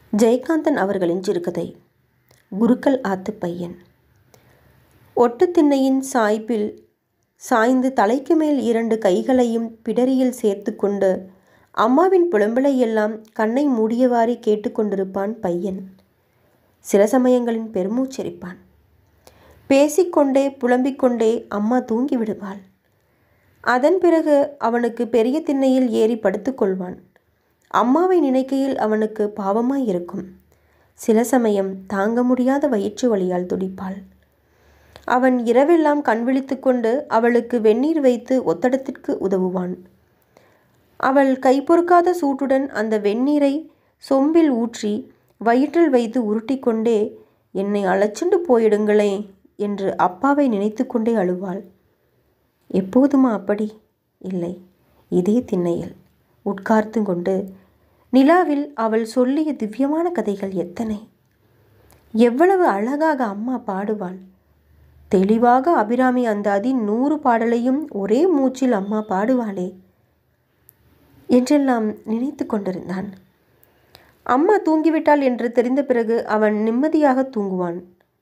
ஜெயகாந்தன் அவர்களின் சிறுகதை குருக்கள் ஆத்து பையன் ஒட்டுத்திண்ணையின் சாய்ப்பில் சாய்ந்து தலைக்கு மேல் இரண்டு கைகளையும் பிடரியில் சேர்த்து கொண்டு அம்மாவின் புலம்பலையெல்லாம் கண்ணை மூடியவாறே கேட்டுக்கொண்டிருப்பான் பையன் சில சமயங்களின் பெருமூச்சரிப்பான் பேசிக்கொண்டே புலம்பிக்கொண்டே அம்மா தூங்கி விடுவாள் அதன் பிறகு அவனுக்கு பெரிய திண்ணையில் ஏறி படுத்துக்கொள்வான் அம்மாவை நினைக்கையில் அவனுக்கு பாவமாய் இருக்கும் சில சமயம் தாங்க முடியாத வயிற்று வலியால் துடிப்பாள் அவன் இரவெல்லாம் கண் விழித்து கொண்டு அவளுக்கு வெந்நீர் வைத்து ஒத்தடத்திற்கு உதவுவான் அவள் கைப்பொறுக்காத சூட்டுடன் அந்த வெந்நீரை சொம்பில் ஊற்றி வயிற்றில் வைத்து உருட்டிக்கொண்டே என்னை அழைச்சிண்டு போயிடுங்களே என்று அப்பாவை நினைத்து கொண்டே அழுவாள் எப்போதுமா அப்படி இல்லை இதே திண்ணையில் உட்கார்ந்து கொண்டு நிலாவில் அவள் சொல்லிய திவ்யமான கதைகள் எத்தனை எவ்வளவு அழகாக அம்மா பாடுவாள் தெளிவாக அபிராமி அந்த அதி நூறு பாடலையும் ஒரே மூச்சில் அம்மா பாடுவாளே என்றெல்லாம் நினைத்து கொண்டிருந்தான் அம்மா தூங்கிவிட்டாள் என்று தெரிந்த பிறகு அவன் நிம்மதியாக தூங்குவான்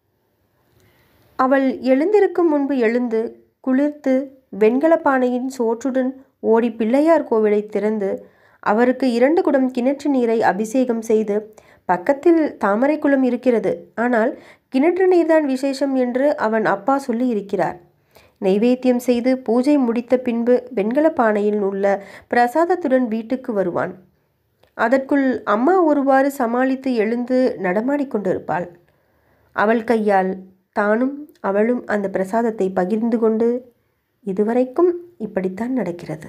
அவள் எழுந்திருக்கும் முன்பு எழுந்து குளிர்த்து வெண்கல பானையின் சோற்றுடன் ஓடி பிள்ளையார் கோவிலை திறந்து அவருக்கு இரண்டு குடம் கிணற்று நீரை அபிஷேகம் செய்து பக்கத்தில் தாமரை குளம் இருக்கிறது ஆனால் கிணற்று நீர்தான் விசேஷம் என்று அவன் அப்பா சொல்லி இருக்கிறார் நெய்வேத்தியம் செய்து பூஜை முடித்த பின்பு வெண்கல பானையில் உள்ள பிரசாதத்துடன் வீட்டுக்கு வருவான் அதற்குள் அம்மா ஒருவாறு சமாளித்து எழுந்து நடமாடிக்கொண்டிருப்பாள் அவள் கையால் தானும் அவளும் அந்த பிரசாதத்தை பகிர்ந்து கொண்டு இதுவரைக்கும் இப்படித்தான் நடக்கிறது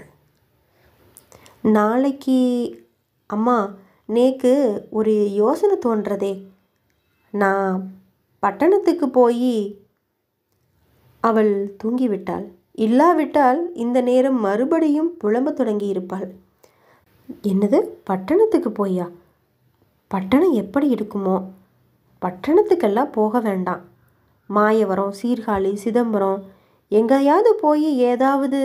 நாளைக்கு அம்மா நேக்கு ஒரு யோசனை தோன்றதே நான் பட்டணத்துக்கு போய் அவள் தூங்கிவிட்டாள் இல்லாவிட்டால் இந்த நேரம் மறுபடியும் புலம்ப தொடங்கி இருப்பாள் என்னது பட்டணத்துக்கு போயா பட்டணம் எப்படி இருக்குமோ பட்டணத்துக்கெல்லாம் போக வேண்டாம் மாயவரம் சீர்காழி சிதம்பரம் எங்கேயாவது போய் ஏதாவது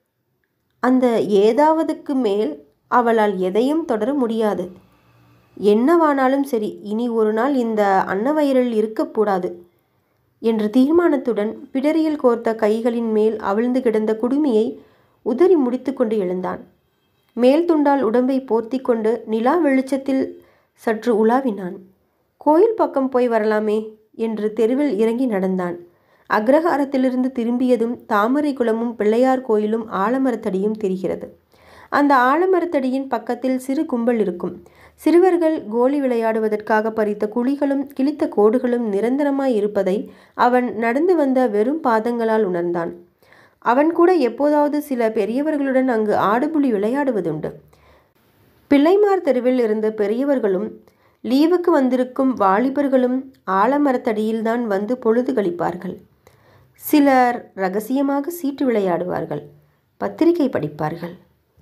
அந்த ஏதாவதுக்கு மேல் அவளால் எதையும் தொடர முடியாது என்னவானாலும் சரி இனி ஒரு நாள் இந்த அன்னவயலில் இருக்கக்கூடாது என்ற தீர்மானத்துடன் பிடரியில் கோர்த்த கைகளின் மேல் அவிழ்ந்து கிடந்த குடுமியை உதறி முடித்து கொண்டு எழுந்தான் மேல் துண்டால் உடம்பை போர்த்தி கொண்டு நிலா வெளிச்சத்தில் சற்று உலாவினான் கோயில் பக்கம் போய் வரலாமே என்று தெருவில் இறங்கி நடந்தான் அக்ரஹாரத்திலிருந்து திரும்பியதும் தாமரை குளமும் பிள்ளையார் கோயிலும் ஆலமரத்தடியும் தெரிகிறது அந்த ஆலமரத்தடியின் பக்கத்தில் சிறு கும்பல் இருக்கும் சிறுவர்கள் கோலி விளையாடுவதற்காக பறித்த குழிகளும் கிழித்த கோடுகளும் நிரந்தரமாய் இருப்பதை அவன் நடந்து வந்த வெறும் பாதங்களால் உணர்ந்தான் அவன் கூட எப்போதாவது சில பெரியவர்களுடன் அங்கு ஆடுபுலி விளையாடுவதுண்டு பிள்ளைமார் தெருவில் இருந்த பெரியவர்களும் லீவுக்கு வந்திருக்கும் வாலிபர்களும் ஆலமரத்தடியில்தான் வந்து பொழுது கழிப்பார்கள் சிலர் ரகசியமாக சீட்டு விளையாடுவார்கள் பத்திரிகை படிப்பார்கள்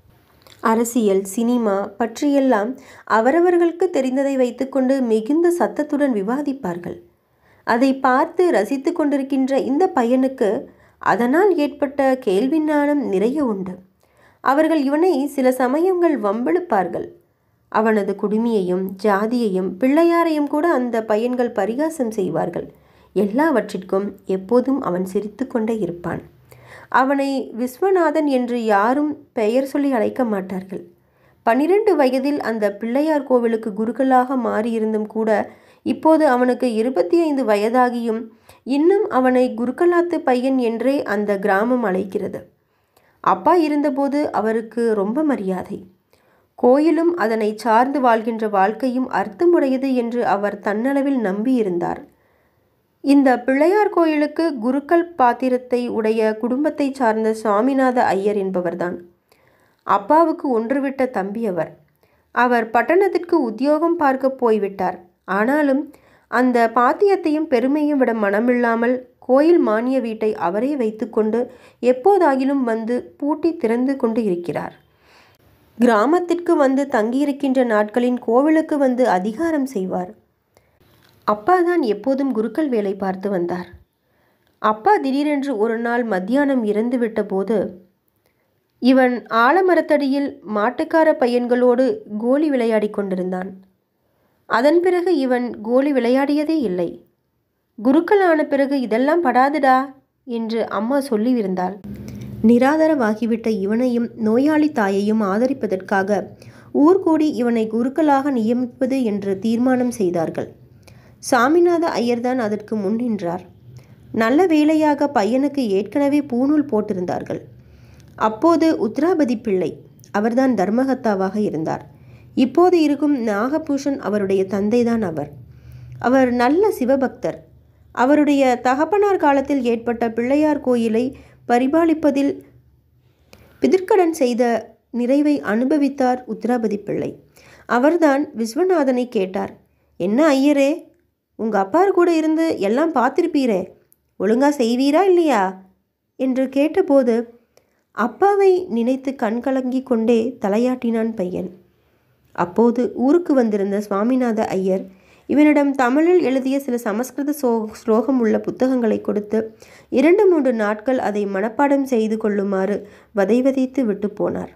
அரசியல் சினிமா பற்றியெல்லாம் அவரவர்களுக்கு தெரிந்ததை வைத்துக்கொண்டு மிகுந்த சத்தத்துடன் விவாதிப்பார்கள் அதை பார்த்து ரசித்து கொண்டிருக்கின்ற இந்த பையனுக்கு அதனால் ஏற்பட்ட கேள்வி ஞானம் நிறைய உண்டு அவர்கள் இவனை சில சமயங்கள் வம்பெழுப்பார்கள் அவனது குடுமியையும் ஜாதியையும் பிள்ளையாரையும் கூட அந்த பையன்கள் பரிகாசம் செய்வார்கள் எல்லாவற்றிற்கும் எப்போதும் அவன் சிரித்து கொண்டே இருப்பான் அவனை விஸ்வநாதன் என்று யாரும் பெயர் சொல்லி அழைக்க மாட்டார்கள் பனிரெண்டு வயதில் அந்த பிள்ளையார் கோவிலுக்கு குருக்களாக மாறியிருந்தும் கூட இப்போது அவனுக்கு இருபத்தி ஐந்து வயதாகியும் இன்னும் அவனை குருக்கலாத்து பையன் என்றே அந்த கிராமம் அழைக்கிறது அப்பா இருந்தபோது அவருக்கு ரொம்ப மரியாதை கோயிலும் அதனை சார்ந்து வாழ்கின்ற வாழ்க்கையும் அர்த்தமுடையது என்று அவர் தன்னளவில் நம்பியிருந்தார் இந்த பிள்ளையார் கோயிலுக்கு குருக்கள் பாத்திரத்தை உடைய குடும்பத்தை சார்ந்த சுவாமிநாத ஐயர் என்பவர்தான் அப்பாவுக்கு ஒன்றுவிட்ட தம்பி அவர் அவர் பட்டணத்திற்கு உத்தியோகம் பார்க்க போய்விட்டார் ஆனாலும் அந்த பாத்தியத்தையும் பெருமையும் விட மனமில்லாமல் கோயில் மானிய வீட்டை அவரே வைத்துக்கொண்டு எப்போதாகிலும் வந்து பூட்டி திறந்து கொண்டு இருக்கிறார் கிராமத்திற்கு வந்து தங்கியிருக்கின்ற நாட்களின் கோவிலுக்கு வந்து அதிகாரம் செய்வார் அப்பா தான் எப்போதும் குருக்கள் வேலை பார்த்து வந்தார் அப்பா திடீரென்று ஒரு நாள் மத்தியானம் இறந்துவிட்ட போது இவன் ஆலமரத்தடியில் மாட்டுக்கார பையன்களோடு கோலி விளையாடிக் கொண்டிருந்தான் அதன் பிறகு இவன் கோலி விளையாடியதே இல்லை குருக்களான பிறகு இதெல்லாம் படாதுடா என்று அம்மா சொல்லியிருந்தாள் நிராதரவாகிவிட்ட இவனையும் நோயாளி தாயையும் ஆதரிப்பதற்காக ஊர் கூடி இவனை குருக்களாக நியமிப்பது என்று தீர்மானம் செய்தார்கள் சாமிநாத ஐயர்தான் அதற்கு முன் நின்றார் நல்ல வேளையாக பையனுக்கு ஏற்கனவே பூணூல் போட்டிருந்தார்கள் அப்போது உத்ராபதி பிள்ளை அவர்தான் தர்மகத்தாவாக இருந்தார் இப்போது இருக்கும் நாகபூஷன் அவருடைய தந்தைதான் அவர் அவர் நல்ல சிவபக்தர் அவருடைய தகப்பனார் காலத்தில் ஏற்பட்ட பிள்ளையார் கோயிலை பரிபாலிப்பதில் பிதிர்க்கடன் செய்த நிறைவை அனுபவித்தார் உத்ராபதி பிள்ளை அவர்தான் விஸ்வநாதனை கேட்டார் என்ன ஐயரே உங்க அப்பார் கூட இருந்து எல்லாம் பார்த்திருப்பீரே ஒழுங்கா செய்வீரா இல்லையா என்று கேட்டபோது அப்பாவை நினைத்து கண்கலங்கி கொண்டே தலையாட்டினான் பையன் அப்போது ஊருக்கு வந்திருந்த சுவாமிநாத ஐயர் இவனிடம் தமிழில் எழுதிய சில சமஸ்கிருத சோ ஸ்லோகம் உள்ள புத்தகங்களை கொடுத்து இரண்டு மூன்று நாட்கள் அதை மனப்பாடம் செய்து கொள்ளுமாறு வதைவதைத்து விட்டு போனார்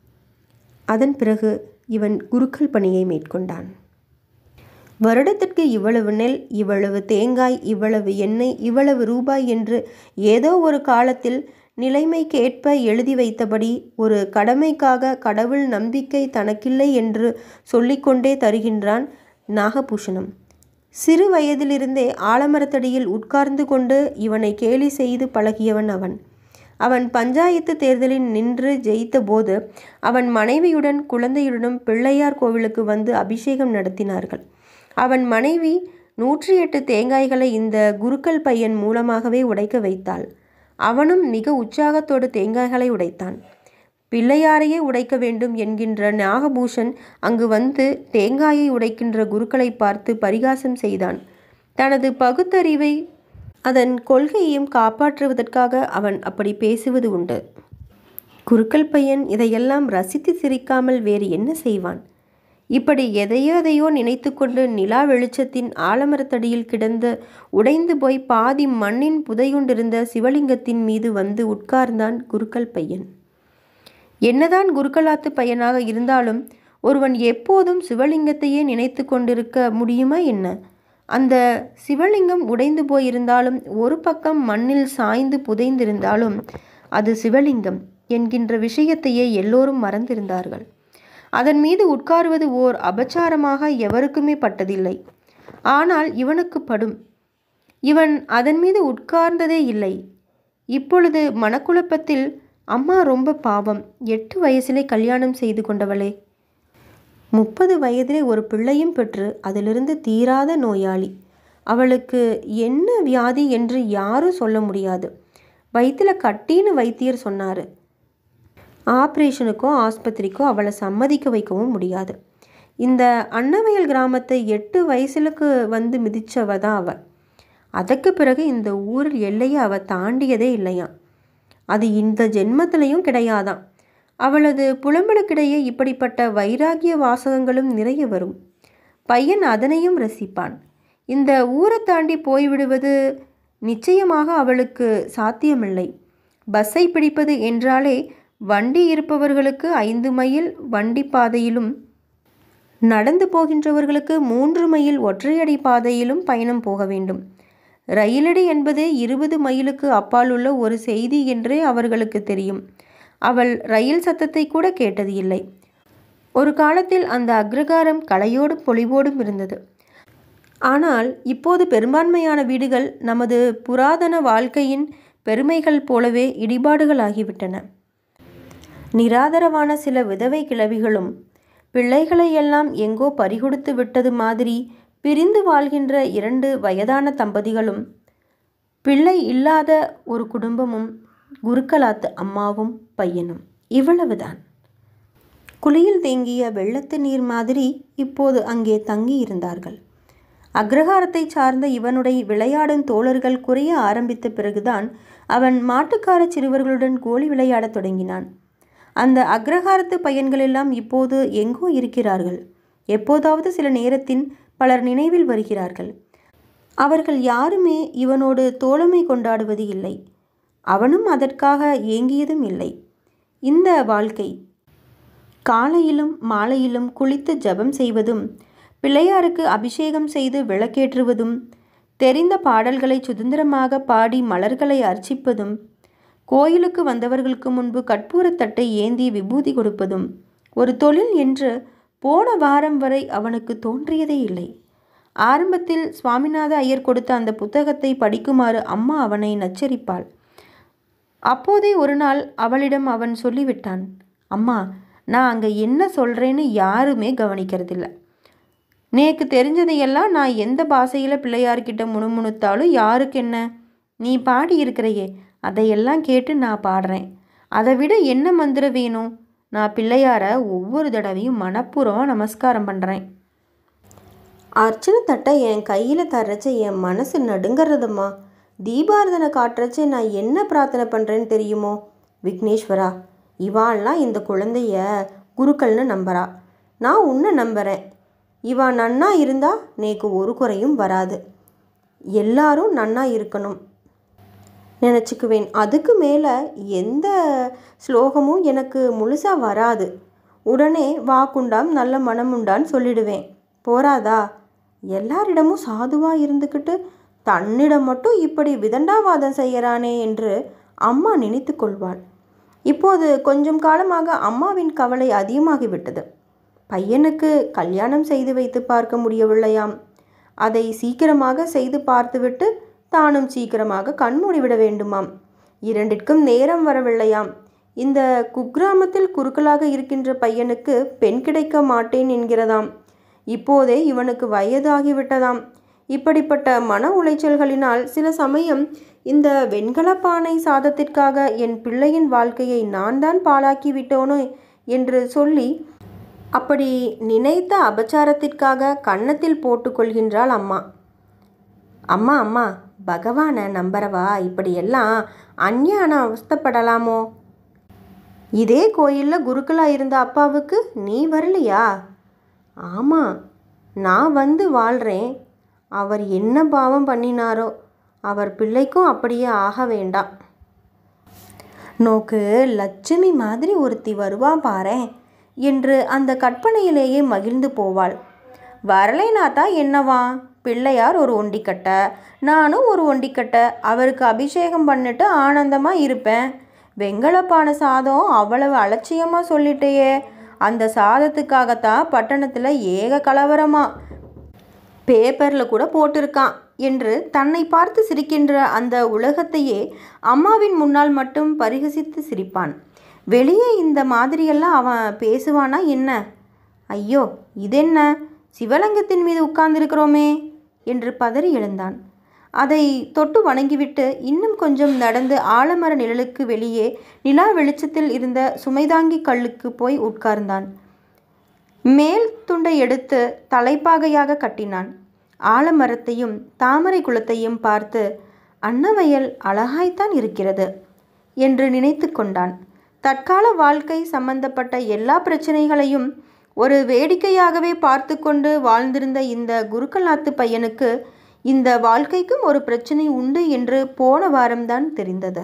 அதன் பிறகு இவன் குருக்கள் பணியை மேற்கொண்டான் வருடத்திற்கு இவ்வளவு நெல் இவ்வளவு தேங்காய் இவ்வளவு எண்ணெய் இவ்வளவு ரூபாய் என்று ஏதோ ஒரு காலத்தில் நிலைமைக்கேற்ப எழுதி வைத்தபடி ஒரு கடமைக்காக கடவுள் நம்பிக்கை தனக்கில்லை என்று சொல்லிக்கொண்டே தருகின்றான் நாகபூஷணம் சிறு வயதிலிருந்தே ஆலமரத்தடியில் உட்கார்ந்து கொண்டு இவனை கேலி செய்து பழகியவன் அவன் அவன் பஞ்சாயத்து தேர்தலில் நின்று ஜெயித்தபோது அவன் மனைவியுடன் குழந்தையுடனும் பிள்ளையார் கோவிலுக்கு வந்து அபிஷேகம் நடத்தினார்கள் அவன் மனைவி நூற்றி எட்டு தேங்காய்களை இந்த குருக்கள் பையன் மூலமாகவே உடைக்க வைத்தாள் அவனும் மிக உற்சாகத்தோடு தேங்காய்களை உடைத்தான் பிள்ளையாரையே உடைக்க வேண்டும் என்கின்ற நாகபூஷன் அங்கு வந்து தேங்காயை உடைக்கின்ற குருக்களை பார்த்து பரிகாசம் செய்தான் தனது பகுத்தறிவை அதன் கொள்கையையும் காப்பாற்றுவதற்காக அவன் அப்படி பேசுவது உண்டு குருக்கள் பையன் இதையெல்லாம் ரசித்து சிரிக்காமல் வேறு என்ன செய்வான் இப்படி எதையோ எதையோ நினைத்து கொண்டு நிலா வெளிச்சத்தின் ஆலமரத்தடியில் கிடந்த உடைந்து போய் பாதி மண்ணின் புதையுண்டிருந்த சிவலிங்கத்தின் மீது வந்து உட்கார்ந்தான் குருக்கள் பையன் என்னதான் குருக்களாத்து பையனாக இருந்தாலும் ஒருவன் எப்போதும் சிவலிங்கத்தையே நினைத்து கொண்டிருக்க முடியுமா என்ன அந்த சிவலிங்கம் உடைந்து போயிருந்தாலும் ஒரு பக்கம் மண்ணில் சாய்ந்து புதைந்திருந்தாலும் அது சிவலிங்கம் என்கின்ற விஷயத்தையே எல்லோரும் மறந்திருந்தார்கள் அதன் மீது உட்காருவது ஓர் அபச்சாரமாக எவருக்குமே பட்டதில்லை ஆனால் இவனுக்கு படும் இவன் அதன் மீது உட்கார்ந்ததே இல்லை இப்பொழுது மனக்குழப்பத்தில் அம்மா ரொம்ப பாவம் எட்டு வயசிலே கல்யாணம் செய்து கொண்டவளே முப்பது வயதிலே ஒரு பிள்ளையும் பெற்று அதிலிருந்து தீராத நோயாளி அவளுக்கு என்ன வியாதி என்று யாரும் சொல்ல முடியாது வயிற்றில் கட்டின்னு வைத்தியர் சொன்னார் ஆப்ரேஷனுக்கோ ஆஸ்பத்திரிக்கோ அவளை சம்மதிக்க வைக்கவும் முடியாது இந்த அன்னவயல் கிராமத்தை எட்டு வயசுலுக்கு வந்து மிதிச்சவ தான் அவள் அதற்கு பிறகு இந்த ஊரில் எல்லையை அவள் தாண்டியதே இல்லையாம் அது இந்த ஜென்மத்திலையும் கிடையாதாம் அவளது புலம்பலுக்கிடையே இப்படிப்பட்ட வைராகிய வாசகங்களும் நிறைய வரும் பையன் அதனையும் ரசிப்பான் இந்த ஊரை தாண்டி போய்விடுவது நிச்சயமாக அவளுக்கு சாத்தியமில்லை பஸ்ஸை பிடிப்பது என்றாலே வண்டி இருப்பவர்களுக்கு ஐந்து மைல் வண்டி பாதையிலும் நடந்து போகின்றவர்களுக்கு மூன்று மைல் ஒற்றையடி பாதையிலும் பயணம் போக வேண்டும் ரயிலடி என்பது இருபது மைலுக்கு அப்பால் உள்ள ஒரு செய்தி என்றே அவர்களுக்கு தெரியும் அவள் ரயில் சத்தத்தை கூட கேட்டது இல்லை ஒரு காலத்தில் அந்த அக்ரகாரம் கலையோடும் பொலிவோடும் இருந்தது ஆனால் இப்போது பெரும்பான்மையான வீடுகள் நமது புராதன வாழ்க்கையின் பெருமைகள் போலவே இடிபாடுகளாகிவிட்டன நிராதரவான சில விதவை கிழவிகளும் பிள்ளைகளை எல்லாம் எங்கோ பறிகொடுத்து விட்டது மாதிரி பிரிந்து வாழ்கின்ற இரண்டு வயதான தம்பதிகளும் பிள்ளை இல்லாத ஒரு குடும்பமும் குருக்களாத்து அம்மாவும் பையனும் இவ்வளவுதான் குளியில் தேங்கிய வெள்ளத்து நீர் மாதிரி இப்போது அங்கே தங்கி இருந்தார்கள் அக்ரஹாரத்தை சார்ந்த இவனுடைய விளையாடும் தோழர்கள் குறைய ஆரம்பித்த பிறகுதான் அவன் மாட்டுக்கார சிறுவர்களுடன் கோலி விளையாடத் தொடங்கினான் அந்த அக்ரஹாரத்து பையன்களெல்லாம் இப்போது எங்கோ இருக்கிறார்கள் எப்போதாவது சில நேரத்தின் பலர் நினைவில் வருகிறார்கள் அவர்கள் யாருமே இவனோடு தோழமை கொண்டாடுவது இல்லை அவனும் அதற்காக ஏங்கியதும் இல்லை இந்த வாழ்க்கை காலையிலும் மாலையிலும் குளித்து ஜபம் செய்வதும் பிள்ளையாருக்கு அபிஷேகம் செய்து விளக்கேற்றுவதும் தெரிந்த பாடல்களை சுதந்திரமாக பாடி மலர்களை அர்ச்சிப்பதும் கோயிலுக்கு வந்தவர்களுக்கு முன்பு கற்பூரத்தட்டை ஏந்தி விபூதி கொடுப்பதும் ஒரு தொழில் என்று போன வாரம் வரை அவனுக்கு தோன்றியதே இல்லை ஆரம்பத்தில் சுவாமிநாத ஐயர் கொடுத்த அந்த புத்தகத்தை படிக்குமாறு அம்மா அவனை நச்சரிப்பாள் அப்போதே ஒரு நாள் அவளிடம் அவன் சொல்லிவிட்டான் அம்மா நான் அங்கே என்ன சொல்கிறேன்னு யாருமே கவனிக்கிறதில்ல நேக்கு தெரிஞ்சதையெல்லாம் நான் எந்த பாஷையில் பிள்ளையார்கிட்ட முணுமுணுத்தாலும் யாருக்கு என்ன நீ பாடி இருக்கிறையே அதையெல்லாம் கேட்டு நான் பாடுறேன் அதை விட என்ன மந்திரம் வேணும் நான் பிள்ளையார ஒவ்வொரு தடவையும் மனப்பூர்வம் நமஸ்காரம் பண்ணுறேன் அர்ச்சனை தட்டை என் கையில் தர்றச்ச என் மனசு நடுங்கிறதும்மா தீபாரதனை காட்டுறச்ச நான் என்ன பிரார்த்தனை பண்ணுறேன்னு தெரியுமோ விக்னேஸ்வரா இவாள்லாம் இந்த குழந்தைய குருக்கள்னு நம்புறா நான் உன்னை நம்புகிறேன் இவா நன்னா இருந்தா நேக்கு ஒரு குறையும் வராது எல்லாரும் நன்னா இருக்கணும் நினச்சிக்குவேன் அதுக்கு மேலே எந்த ஸ்லோகமும் எனக்கு முழுசாக வராது உடனே வாக்குண்டாம் நல்ல மனமுண்டான்னு சொல்லிடுவேன் போராதா எல்லாரிடமும் சாதுவாக இருந்துக்கிட்டு தன்னிடம் மட்டும் இப்படி விதண்டாவாதம் செய்யறானே என்று அம்மா நினைத்து கொள்வாள் இப்போது கொஞ்சம் காலமாக அம்மாவின் கவலை அதிகமாகிவிட்டது பையனுக்கு கல்யாணம் செய்து வைத்து பார்க்க முடியவில்லையாம் அதை சீக்கிரமாக செய்து பார்த்துவிட்டு தானும் சீக்கிரமாக கண்மூடிவிட வேண்டுமாம் இரண்டிற்கும் நேரம் வரவில்லையாம் இந்த குக்கிராமத்தில் குறுக்கலாக இருக்கின்ற பையனுக்கு பெண் கிடைக்க மாட்டேன் என்கிறதாம் இப்போதே இவனுக்கு வயதாகிவிட்டதாம் இப்படிப்பட்ட மன உளைச்சல்களினால் சில சமயம் இந்த வெண்கல பானை சாதத்திற்காக என் பிள்ளையின் வாழ்க்கையை நான் தான் பாழாக்கி விட்டோனோ என்று சொல்லி அப்படி நினைத்த அபச்சாரத்திற்காக கன்னத்தில் போட்டுக்கொள்கின்றாள் அம்மா அம்மா அம்மா பகவானை நம்புறவா இப்படியெல்லாம் அஞ்ஞான அவஸ்தப்படலாமோ இதே கோயிலில் குருக்களாக இருந்த அப்பாவுக்கு நீ வரலையா ஆமாம் நான் வந்து வாழ்கிறேன் அவர் என்ன பாவம் பண்ணினாரோ அவர் பிள்ளைக்கும் அப்படியே ஆக வேண்டாம் நோக்கு லட்சுமி மாதிரி ஒருத்தி வருவா பாரேன் என்று அந்த கற்பனையிலேயே மகிழ்ந்து போவாள் வரலைனாத்தா என்னவா பிள்ளையார் ஒரு ஒண்டிக்கட்டை நானும் ஒரு ஒண்டிக்கட்டை அவருக்கு அபிஷேகம் பண்ணிட்டு ஆனந்தமாக இருப்பேன் வெங்கலப்பான சாதம் அவ்வளவு அலட்சியமாக சொல்லிட்டேயே அந்த சாதத்துக்காகத்தான் பட்டணத்தில் ஏக கலவரமா பேப்பரில் கூட போட்டிருக்கான் என்று தன்னை பார்த்து சிரிக்கின்ற அந்த உலகத்தையே அம்மாவின் முன்னால் மட்டும் பரிகசித்து சிரிப்பான் வெளியே இந்த மாதிரியெல்லாம் அவன் பேசுவானா என்ன ஐயோ இதென்ன சிவலிங்கத்தின் மீது உட்கார்ந்திருக்கிறோமே என்று பதறி எழுந்தான் அதை தொட்டு வணங்கிவிட்டு இன்னும் கொஞ்சம் நடந்து ஆலமர நிழலுக்கு வெளியே நிலா வெளிச்சத்தில் இருந்த சுமைதாங்கி கல்லுக்கு போய் உட்கார்ந்தான் மேல் துண்டை எடுத்து தலைப்பாகையாக கட்டினான் ஆலமரத்தையும் தாமரை குளத்தையும் பார்த்து அன்னவயல் அழகாய்த்தான் இருக்கிறது என்று நினைத்து கொண்டான் தற்கால வாழ்க்கை சம்பந்தப்பட்ட எல்லா பிரச்சனைகளையும் ஒரு வேடிக்கையாகவே பார்த்து கொண்டு வாழ்ந்திருந்த இந்த குருக்கல்நாத்து பையனுக்கு இந்த வாழ்க்கைக்கும் ஒரு பிரச்சனை உண்டு என்று போன வாரம்தான் தெரிந்தது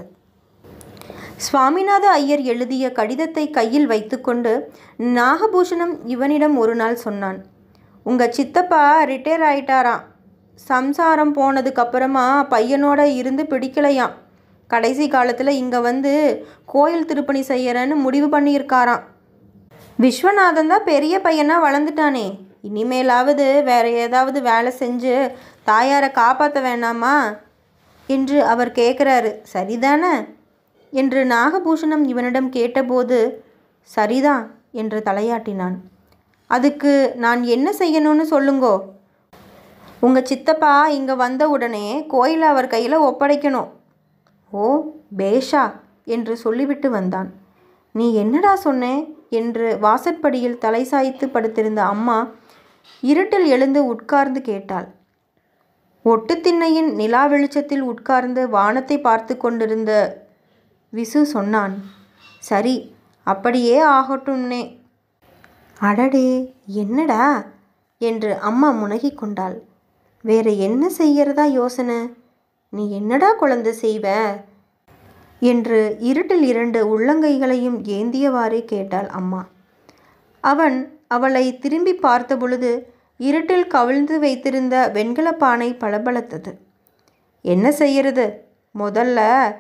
சுவாமிநாத ஐயர் எழுதிய கடிதத்தை கையில் வைத்துக்கொண்டு நாகபூஷணம் இவனிடம் ஒரு நாள் சொன்னான் உங்க சித்தப்பா ரிட்டையர் ஆயிட்டாராம் சம்சாரம் போனதுக்கு அப்புறமா பையனோட இருந்து பிடிக்கலையாம் கடைசி காலத்தில் இங்கே வந்து கோயில் திருப்பணி செய்யறேன்னு முடிவு பண்ணியிருக்காராம் விஸ்வநாதன் தான் பெரிய பையனாக வளர்ந்துட்டானே இனிமேலாவது வேற ஏதாவது வேலை செஞ்சு தாயாரை காப்பாற்ற வேணாமா என்று அவர் கேட்குறாரு சரிதானே என்று நாகபூஷணம் இவனிடம் கேட்டபோது சரிதான் என்று தலையாட்டினான் அதுக்கு நான் என்ன செய்யணும்னு சொல்லுங்கோ உங்கள் சித்தப்பா இங்கே வந்த உடனே கோயிலை அவர் கையில் ஒப்படைக்கணும் ஓ பேஷா என்று சொல்லிவிட்டு வந்தான் நீ என்னடா சொன்னே என்று வாசற்படியில் தலை சாய்த்து படுத்திருந்த அம்மா இருட்டில் எழுந்து உட்கார்ந்து கேட்டாள் ஒட்டுத்திண்ணையின் நிலா வெளிச்சத்தில் உட்கார்ந்து வானத்தை பார்த்து கொண்டிருந்த விசு சொன்னான் சரி அப்படியே ஆகட்டும்னே அடடே என்னடா என்று அம்மா முனகிக் கொண்டாள் வேற என்ன செய்யறதா யோசனை நீ என்னடா குழந்தை செய்வ என்று இருட்டில் இரண்டு உள்ளங்கைகளையும் ஏந்தியவாறே கேட்டாள் அம்மா அவன் அவளை திரும்பி பார்த்த பொழுது இருட்டில் கவிழ்ந்து வைத்திருந்த வெண்கல பானை பளபளத்தது என்ன செய்யறது முதல்ல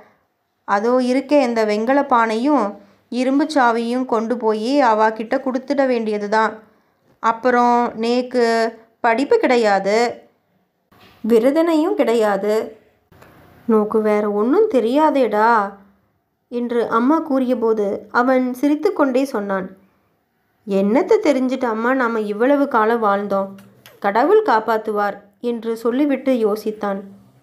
அதோ இருக்கே இந்த வெண்கல பானையும் இரும்பு சாவியும் கொண்டு போய் அவாக்கிட்ட கொடுத்துட வேண்டியது தான் அப்புறம் நேக்கு படிப்பு கிடையாது விருதனையும் கிடையாது நோக்கு வேற ஒன்றும் தெரியாதேடா என்று அம்மா கூறியபோது அவன் சிரித்துக்கொண்டே சொன்னான் என்னத்தை தெரிஞ்சிட்டு அம்மா நாம் இவ்வளவு காலம் வாழ்ந்தோம் கடவுள் காப்பாத்துவார் என்று சொல்லிவிட்டு யோசித்தான்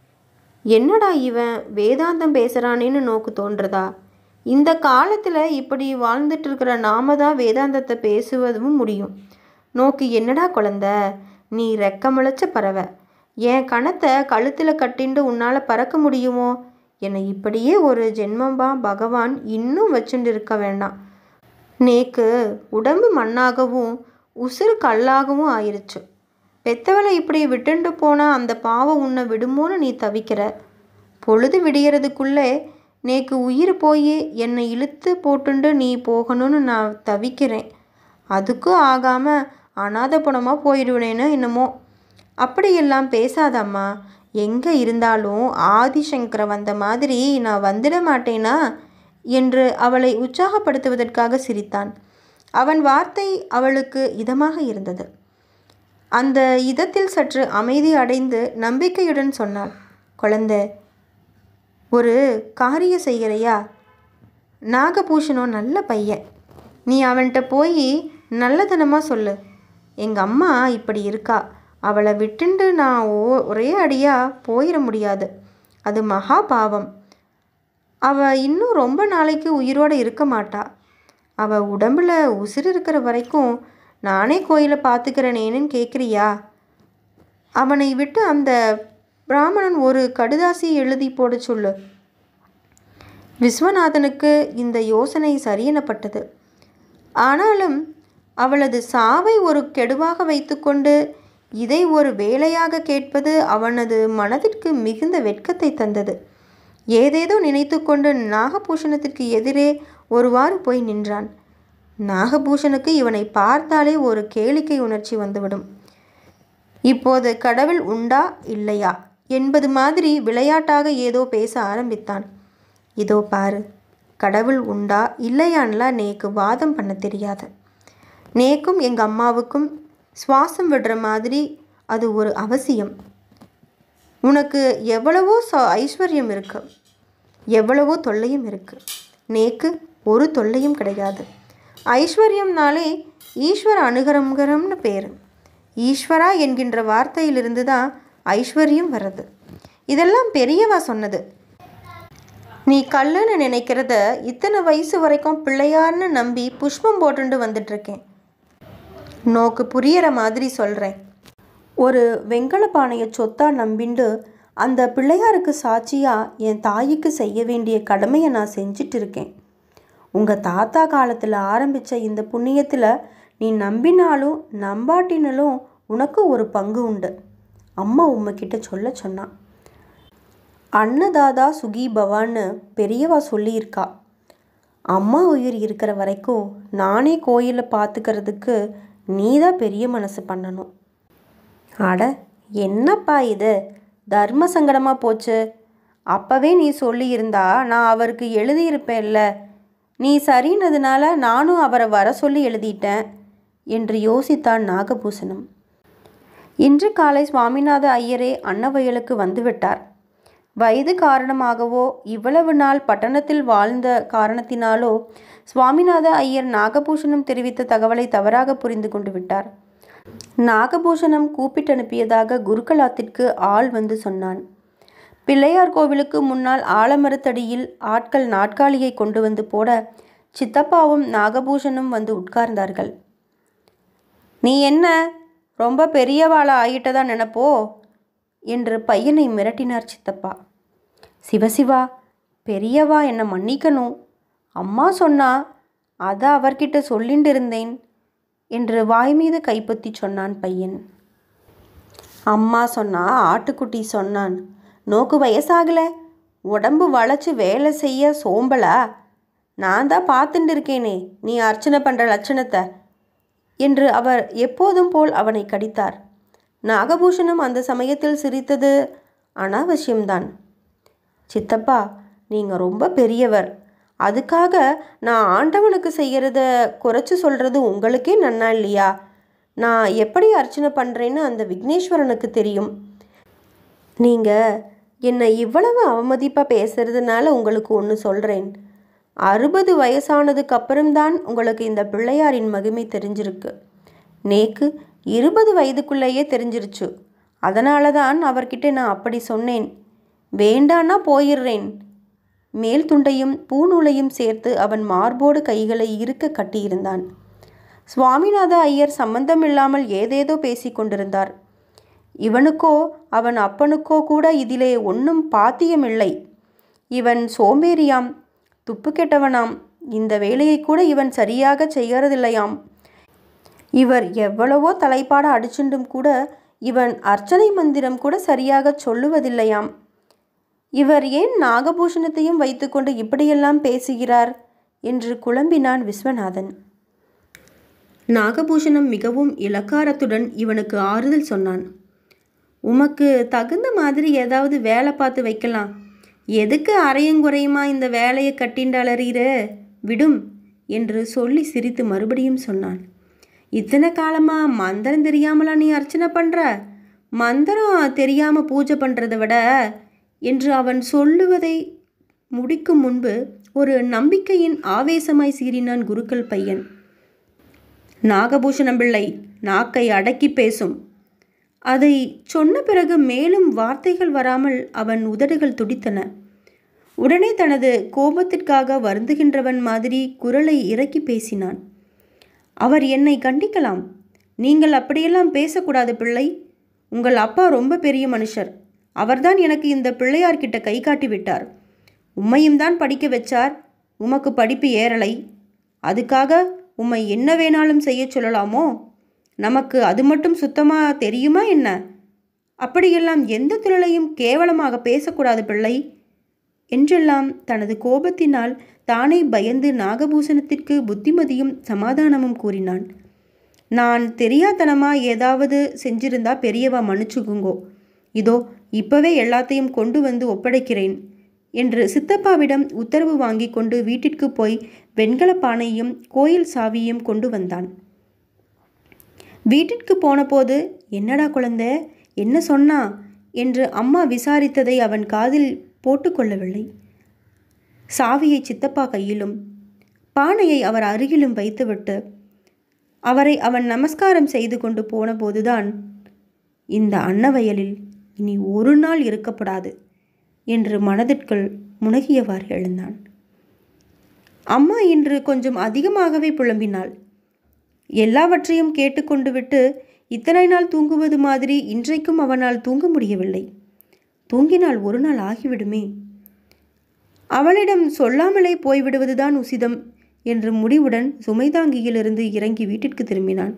என்னடா இவன் வேதாந்தம் பேசுகிறானேன்னு நோக்கு தோன்றதா இந்த காலத்தில் இப்படி வாழ்ந்துட்டு இருக்கிற நாம தான் வேதாந்தத்தை பேசுவதும் முடியும் நோக்கு என்னடா குழந்த நீ ரெக்க முளைச்ச பறவை என் கணத்தை கழுத்தில் கட்டிண்டு உன்னால் பறக்க முடியுமோ என்னை இப்படியே ஒரு ஜென்மம்பா பகவான் இன்னும் வச்சுட்டு இருக்க வேண்டாம் நேக்கு உடம்பு மண்ணாகவும் உசுறு கல்லாகவும் ஆயிருச்சு பெத்தவளை இப்படி விட்டுண்டு போனால் அந்த பாவம் உன்னை விடுமோன்னு நீ தவிக்கிற பொழுது விடியறதுக்குள்ளே நேக்கு உயிர் போய் என்னை இழுத்து போட்டுண்டு நீ போகணும்னு நான் தவிக்கிறேன் அதுக்கும் ஆகாமல் அனாத பணமாக போயிடுவேனோ என்னமோ அப்படியெல்லாம் பேசாதம்மா எங்கே இருந்தாலும் ஆதிசங்கர வந்த மாதிரி நான் வந்துட மாட்டேனா என்று அவளை உற்சாகப்படுத்துவதற்காக சிரித்தான் அவன் வார்த்தை அவளுக்கு இதமாக இருந்தது அந்த இதத்தில் சற்று அமைதி அடைந்து நம்பிக்கையுடன் சொன்னாள் குழந்தை ஒரு காரியம் செய்கிறையா நாகபூஷணம் நல்ல பையன் நீ அவன்கிட்ட போய் நல்லதனமாக சொல்லு எங்கள் அம்மா இப்படி இருக்கா அவளை விட்டுண்டு நான் ஓ ஒரே அடியாக போயிட முடியாது அது மகா பாவம் அவள் இன்னும் ரொம்ப நாளைக்கு உயிரோடு இருக்க மாட்டா அவள் உடம்புல உசிர் இருக்கிற வரைக்கும் நானே கோயிலை பார்த்துக்கிறனேன்னு கேட்குறியா அவனை விட்டு அந்த பிராமணன் ஒரு கடுதாசி எழுதி போட சொல்லு விஸ்வநாதனுக்கு இந்த யோசனை சரியெனப்பட்டது ஆனாலும் அவளது சாவை ஒரு கெடுவாக வைத்துக்கொண்டு இதை ஒரு வேலையாக கேட்பது அவனது மனதிற்கு மிகுந்த வெட்கத்தை தந்தது ஏதேதோ நினைத்துக்கொண்டு நாகபூஷணத்திற்கு எதிரே ஒருவாறு போய் நின்றான் நாகபூஷனுக்கு இவனை பார்த்தாலே ஒரு கேளிக்கை உணர்ச்சி வந்துவிடும் இப்போது கடவுள் உண்டா இல்லையா என்பது மாதிரி விளையாட்டாக ஏதோ பேச ஆரம்பித்தான் இதோ பாரு கடவுள் உண்டா இல்லையான்லாம் நேக்கு வாதம் பண்ண தெரியாது நேக்கும் எங்கள் அம்மாவுக்கும் சுவாசம் விடுற மாதிரி அது ஒரு அவசியம் உனக்கு எவ்வளவோ ச ஐஸ்வர்யம் இருக்கு எவ்வளவோ தொல்லையும் இருக்கு நேக்கு ஒரு தொல்லையும் கிடையாது ஐஸ்வர்யம்னாலே ஈஸ்வர அனுகரம்கரம்னு பேர் ஈஸ்வரா என்கின்ற வார்த்தையிலிருந்து தான் ஐஸ்வர்யம் வர்றது இதெல்லாம் பெரியவா சொன்னது நீ கல்லுன்னு நினைக்கிறத இத்தனை வயசு வரைக்கும் பிள்ளையார்னு நம்பி புஷ்பம் போட்டுண்டு வந்துட்டுருக்கேன் நோக்கு புரியற மாதிரி சொல்கிறேன் ஒரு வெங்கல பானையை சொத்தா நம்பிண்டு அந்த பிள்ளையாருக்கு சாட்சியாக என் தாய்க்கு செய்ய வேண்டிய கடமையை நான் செஞ்சிட்டு இருக்கேன் உங்கள் தாத்தா காலத்தில் ஆரம்பித்த இந்த புண்ணியத்தில் நீ நம்பினாலும் நம்பாட்டினாலும் உனக்கு ஒரு பங்கு உண்டு அம்மா உம்மக்கிட்ட சொல்ல சொன்னான் அன்னதாதா சுகி பவான்னு பெரியவா சொல்லியிருக்கா அம்மா உயிர் இருக்கிற வரைக்கும் நானே கோயிலை பார்த்துக்கிறதுக்கு நீ தான் பெரிய மனசு பண்ணணும் அட என்னப்பா இது தர்ம சங்கடமாக போச்சு அப்போவே நீ சொல்லியிருந்தா நான் அவருக்கு எழுதியிருப்பேன்ல நீ சரின்னதுனால நானும் அவரை வர சொல்லி எழுதிட்டேன் என்று யோசித்தான் நாகபூசணம் இன்று காலை சுவாமிநாத ஐயரே அன்னவயலுக்கு வந்துவிட்டார் வயது காரணமாகவோ இவ்வளவு நாள் பட்டணத்தில் வாழ்ந்த காரணத்தினாலோ சுவாமிநாத ஐயர் நாகபூஷணம் தெரிவித்த தகவலை தவறாக புரிந்து கொண்டு விட்டார் நாகபூஷணம் கூப்பிட்டு அனுப்பியதாக குருகலாத்திற்கு ஆள் வந்து சொன்னான் பிள்ளையார் கோவிலுக்கு முன்னால் ஆலமரத்தடியில் ஆட்கள் நாட்காலியை கொண்டு வந்து போட சித்தப்பாவும் நாகபூஷணும் வந்து உட்கார்ந்தார்கள் நீ என்ன ரொம்ப பெரியவாளா ஆகிட்டதா நினப்போ என்று பையனை மிரட்டினார் சித்தப்பா சிவசிவா பெரியவா என்னை மன்னிக்கணும் அம்மா சொன்னா அதை அவர்கிட்ட சொல்லிட்டு இருந்தேன் என்று வாய் மீது கைப்பற்றி சொன்னான் பையன் அம்மா சொன்னா ஆட்டுக்குட்டி சொன்னான் நோக்கு வயசாகல உடம்பு வளைச்சு வேலை செய்ய சோம்பலா நான் தான் பார்த்துட்டு இருக்கேனே நீ அர்ச்சனை பண்ணுற லட்சணத்தை என்று அவர் எப்போதும் போல் அவனை கடித்தார் நாகபூஷணம் அந்த சமயத்தில் சிரித்தது அனாவசியம்தான் சித்தப்பா நீங்கள் ரொம்ப பெரியவர் அதுக்காக நான் ஆண்டவனுக்கு செய்கிறத குறைச்சி சொல்கிறது உங்களுக்கே நன்னா இல்லையா நான் எப்படி அர்ச்சனை பண்ணுறேன்னு அந்த விக்னேஸ்வரனுக்கு தெரியும் நீங்கள் என்னை இவ்வளவு அவமதிப்பாக பேசுறதுனால உங்களுக்கு ஒன்று சொல்கிறேன் அறுபது வயசானதுக்கு அப்புறம்தான் உங்களுக்கு இந்த பிள்ளையாரின் மகிமை தெரிஞ்சிருக்கு நேக்கு இருபது வயதுக்குள்ளேயே தெரிஞ்சிருச்சு அதனால தான் அவர்கிட்ட நான் அப்படி சொன்னேன் வேண்டான்னா போயிடுறேன் மேல் துண்டையும் பூநூலையும் சேர்த்து அவன் மார்போடு கைகளை இருக்க கட்டியிருந்தான் சுவாமிநாத ஐயர் சம்பந்தமில்லாமல் ஏதேதோ பேசி கொண்டிருந்தார் இவனுக்கோ அவன் அப்பனுக்கோ கூட இதிலே ஒன்றும் பாத்தியமில்லை இவன் சோம்பேறியாம் துப்பு கெட்டவனாம் இந்த வேலையை கூட இவன் சரியாக செய்யறதில்லையாம் இவர் எவ்வளவோ தலைப்பாட அடிச்சுண்டும் கூட இவன் அர்ச்சனை மந்திரம் கூட சரியாக சொல்லுவதில்லையாம் இவர் ஏன் நாகபூஷணத்தையும் வைத்துக்கொண்டு இப்படியெல்லாம் பேசுகிறார் என்று குழம்பினான் விஸ்வநாதன் நாகபூஷணம் மிகவும் இலக்காரத்துடன் இவனுக்கு ஆறுதல் சொன்னான் உமக்கு தகுந்த மாதிரி ஏதாவது வேலை பார்த்து வைக்கலாம் எதுக்கு அரையங்குறையுமா இந்த வேலையை கட்டிண்டு அலறீர விடும் என்று சொல்லி சிரித்து மறுபடியும் சொன்னான் இத்தனை காலமா மந்திரம் தெரியாமலா நீ அர்ச்சனை பண்ற மந்திரம் தெரியாம பூஜை பண்றதை விட என்று அவன் சொல்லுவதை முடிக்கும் முன்பு ஒரு நம்பிக்கையின் ஆவேசமாய் சீறினான் குருக்கள் பையன் நாகபூஷணம் பிள்ளை நாக்கை அடக்கி பேசும் அதை சொன்ன பிறகு மேலும் வார்த்தைகள் வராமல் அவன் உதடுகள் துடித்தன உடனே தனது கோபத்திற்காக வருந்துகின்றவன் மாதிரி குரலை இறக்கி பேசினான் அவர் என்னை கண்டிக்கலாம் நீங்கள் அப்படியெல்லாம் பேசக்கூடாது பிள்ளை உங்கள் அப்பா ரொம்ப பெரிய மனுஷர் அவர்தான் எனக்கு இந்த பிள்ளையார்கிட்ட கை காட்டி விட்டார் உம்மையும் தான் படிக்க வச்சார் உமக்கு படிப்பு ஏறலை அதுக்காக உம்மை என்ன வேணாலும் செய்ய சொல்லலாமோ நமக்கு அது மட்டும் சுத்தமாக தெரியுமா என்ன அப்படியெல்லாம் எந்த தொழிலையும் கேவலமாக பேசக்கூடாது பிள்ளை என்றெல்லாம் தனது கோபத்தினால் தானே பயந்து நாகபூஷணத்திற்கு புத்திமதியும் சமாதானமும் கூறினான் நான் தெரியாதனமா ஏதாவது செஞ்சிருந்தா பெரியவா மன்னிச்சுக்குங்கோ இதோ இப்பவே எல்லாத்தையும் கொண்டு வந்து ஒப்படைக்கிறேன் என்று சித்தப்பாவிடம் உத்தரவு வாங்கி கொண்டு வீட்டிற்கு போய் வெண்கல பானையும் கோயில் சாவியும் கொண்டு வந்தான் வீட்டிற்கு போனபோது என்னடா குழந்தை என்ன சொன்னா என்று அம்மா விசாரித்ததை அவன் காதில் போட்டுக்கொள்ளவில்லை சாவியை சித்தப்பா கையிலும் பானையை அவர் அருகிலும் வைத்துவிட்டு அவரை அவன் நமஸ்காரம் செய்து கொண்டு போனபோதுதான் இந்த அன்னவயலில் இனி ஒரு நாள் இருக்கப்படாது என்று மனதிற்குள் முனகியவாறு எழுந்தான் அம்மா இன்று கொஞ்சம் அதிகமாகவே புலம்பினாள் எல்லாவற்றையும் கேட்டுக்கொண்டு விட்டு இத்தனை நாள் தூங்குவது மாதிரி இன்றைக்கும் அவனால் தூங்க முடியவில்லை தூங்கினால் ஒரு நாள் ஆகிவிடுமே அவளிடம் சொல்லாமலே போய்விடுவதுதான் உசிதம் என்ற முடிவுடன் சுமைதாங்கியிலிருந்து இறங்கி வீட்டிற்கு திரும்பினான்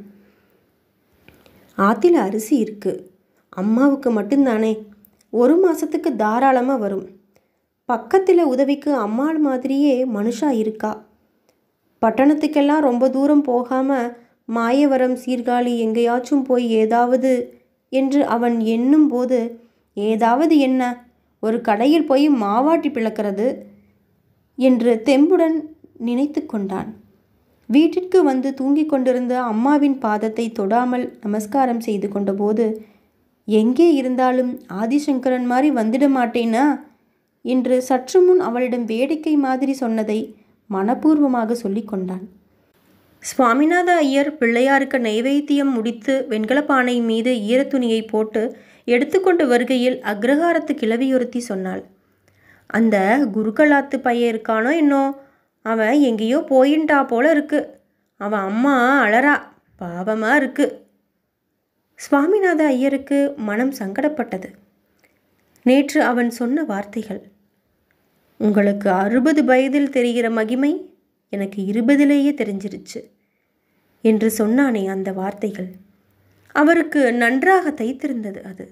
ஆத்தில் அரிசி இருக்கு அம்மாவுக்கு மட்டும்தானே ஒரு மாசத்துக்கு தாராளமாக வரும் பக்கத்தில் உதவிக்கு அம்மாள் மாதிரியே மனுஷா இருக்கா பட்டணத்துக்கெல்லாம் ரொம்ப தூரம் போகாமல் மாயவரம் சீர்காழி எங்கேயாச்சும் போய் ஏதாவது என்று அவன் எண்ணும் போது ஏதாவது என்ன ஒரு கடையில் போய் மாவாட்டி பிளக்கிறது என்று தெம்புடன் நினைத்து கொண்டான் வீட்டிற்கு வந்து தூங்கிக் கொண்டிருந்த அம்மாவின் பாதத்தை தொடாமல் நமஸ்காரம் செய்து கொண்டபோது எங்கே இருந்தாலும் ஆதிசங்கரன் மாதிரி வந்துட மாட்டேனா என்று சற்று முன் அவளிடம் வேடிக்கை மாதிரி சொன்னதை மனப்பூர்வமாக சொல்லிக் கொண்டான் சுவாமிநாத ஐயர் பிள்ளையாருக்கு நைவேத்தியம் முடித்து வெண்கலப்பானை மீது ஈரத்துணியை போட்டு எடுத்துக்கொண்டு வருகையில் அக்ரஹாரத்து கிளவியொருத்தி சொன்னாள் அந்த குருக்களாத்து பையன் இருக்கானோ என்னோ அவன் எங்கேயோ போயின்ட்டா போல இருக்கு அவன் அம்மா அழறா பாவமாக இருக்கு சுவாமிநாத ஐயருக்கு மனம் சங்கடப்பட்டது நேற்று அவன் சொன்ன வார்த்தைகள் உங்களுக்கு அறுபது வயதில் தெரிகிற மகிமை எனக்கு இருபதிலேயே தெரிஞ்சிருச்சு என்று சொன்னானே அந்த வார்த்தைகள் அவருக்கு நன்றாக தைத்திருந்தது அது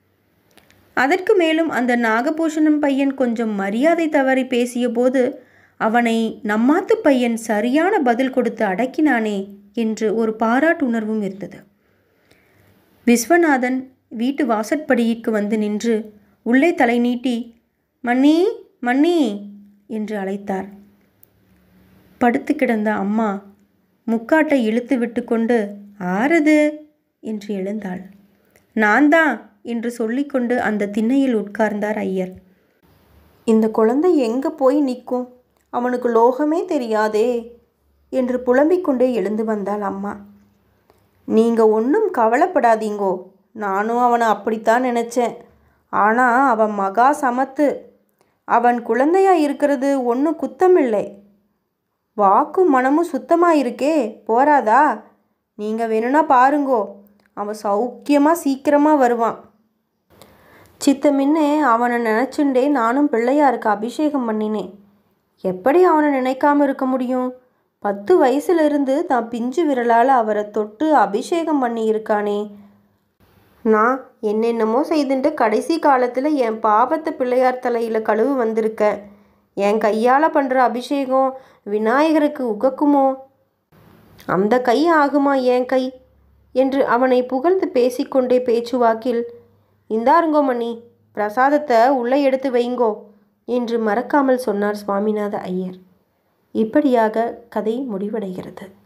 அதற்கு மேலும் அந்த நாகபூஷணம் பையன் கொஞ்சம் மரியாதை தவறி பேசிய போது அவனை நம்மாத்து பையன் சரியான பதில் கொடுத்து அடக்கினானே என்று ஒரு பாராட்டுணர்வும் இருந்தது விஸ்வநாதன் வீட்டு வாசற்படிக்கு வந்து நின்று உள்ளே தலை நீட்டி மன்னி மன்னி என்று அழைத்தார் படுத்து கிடந்த அம்மா முக்காட்டை இழுத்து விட்டு கொண்டு ஆறது என்று எழுந்தாள் நான் தான் என்று சொல்லிக்கொண்டு அந்த திண்ணையில் உட்கார்ந்தார் ஐயர் இந்த குழந்தை எங்கே போய் நிற்கும் அவனுக்கு லோகமே தெரியாதே என்று புலம்பிக் கொண்டே எழுந்து வந்தாள் அம்மா நீங்கள் ஒன்றும் கவலைப்படாதீங்கோ நானும் அவனை அப்படித்தான் நினச்சேன் ஆனால் அவன் மகா சமத்து அவன் குழந்தையா இருக்கிறது ஒன்றும் குத்தமில்லை வாக்கும் மனமும் சுத்தமாக இருக்கே போராதா நீங்கள் வேணும்னா பாருங்கோ அவன் சௌக்கியமாக சீக்கிரமாக வருவான் சித்தமின்னே அவனை நினச்சுண்டே நானும் பிள்ளையாருக்கு அபிஷேகம் பண்ணினேன் எப்படி அவனை நினைக்காம இருக்க முடியும் பத்து வயசுலேருந்து தான் பிஞ்சு விரலால் அவரை தொட்டு அபிஷேகம் பண்ணி இருக்கானே நான் என்னென்னமோ செய்துட்டு கடைசி காலத்தில் என் பாவத்தை பிள்ளையார் தலையில் கழுவு வந்திருக்கேன் என் கையால் பண்ணுற அபிஷேகம் விநாயகருக்கு உகக்குமோ அந்த கை ஆகுமா என் கை என்று அவனை புகழ்ந்து பேசிக்கொண்டே பேச்சுவாக்கில் இந்தாருங்கோ மணி பிரசாதத்தை உள்ளே எடுத்து வைங்கோ என்று மறக்காமல் சொன்னார் சுவாமிநாத ஐயர் இப்படியாக கதை முடிவடைகிறது